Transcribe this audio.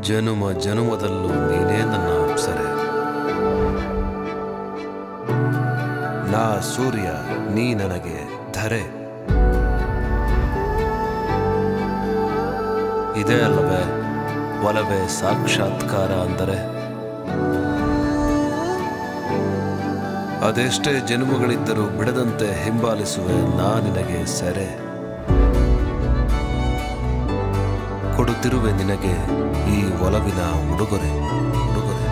ಜನುಮ ಜನುಮದಲ್ಲೂ ನೀನೇ ನನ್ನ ಅಪ್ಸರೆ ನಾ ಸೂರ್ಯ ನೀ ನನಗೆ ಧರೆ ಇದೇ ಅಲ್ಲವೇ ಒಲವೇ ಸಾಕ್ಷಾತ್ಕಾರ ಅಂದರೆ ಅದೆಷ್ಟೇ ಜನ್ಮಗಳಿದ್ದರೂ ಬಿಡದಂತೆ ಹಿಂಬಾಲಿಸುವೆ ನಾ ನಿನಗೆ ಸೆರೆ ಕೊಡುತ್ತಿರುವೆ ನಿನಗೆ ಈ ಒಲವಿನ ಉಡುಗೊರೆ ಉಡುಗೊರೆ